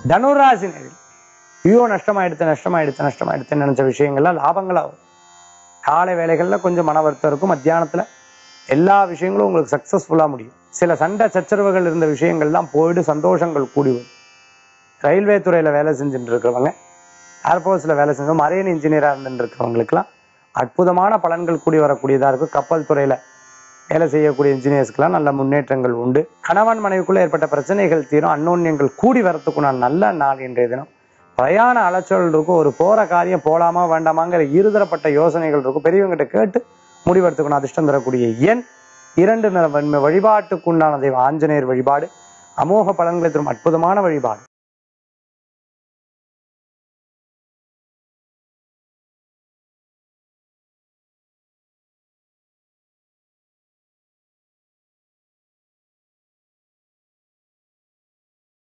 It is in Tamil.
தனுராசி நேரில் ஐயோ நஷ்டமாயிடுத்து நஷ்டமாயிடுத்து நஷ்டமாயிடுத்துன்னு நினைச்ச விஷயங்கள்லாம் லாபங்களாகும் காலை வேலைகள்ல கொஞ்சம் மன வருத்தம் இருக்கும் மத்தியானத்துல எல்லா விஷயங்களும் உங்களுக்கு சக்சஸ்ஃபுல்லா முடியும் சில சண்டை சச்சரவுகள் இருந்த விஷயங்கள்லாம் போயிட்டு சந்தோஷங்கள் கூடி வரும் ரயில்வே துறையில வேலை செஞ்சுட்டு இருக்கிறவங்க ஏர்ஃபோர்ஸ்ல வேலை செஞ்சு மரைன் இன்ஜினியரா இருந்துட்டு இருக்கிறவங்களுக்குலாம் அற்புதமான பலன்கள் கூடி வரக்கூடியதா இருக்கும் கப்பல் துறையில வேலை செய்யக்கூடிய இன்ஜினியர்ஸ்க்கெல்லாம் நல்ல முன்னேற்றங்கள் உண்டு கணவன் மனைவிக்குள்ள ஏற்பட்ட பிரச்சனைகள் தீரும் அன்னோன்யங்கள் கூடி வரத்துக்குண்டான நல்ல நாள் இன்றைய தினம் பிரயாண அலைச்சல் இருக்கும் ஒரு போற காரியம் போலாமா வேண்டாமாங்கிற இருதரப்பட்ட யோசனைகள் இருக்கும் பெரியவங்கிட்ட கேட்டு முடிவெடுத்துக்கணும் அதிர்ஷ்டம் தரக்கூடிய எண் இரண்டு நிற வன்மை வழிபாட்டுக்குண்டான தெய்வம் ஆஞ்சநேயர் வழிபாடு அமோக பலன்களை தரும் அற்புதமான வழிபாடு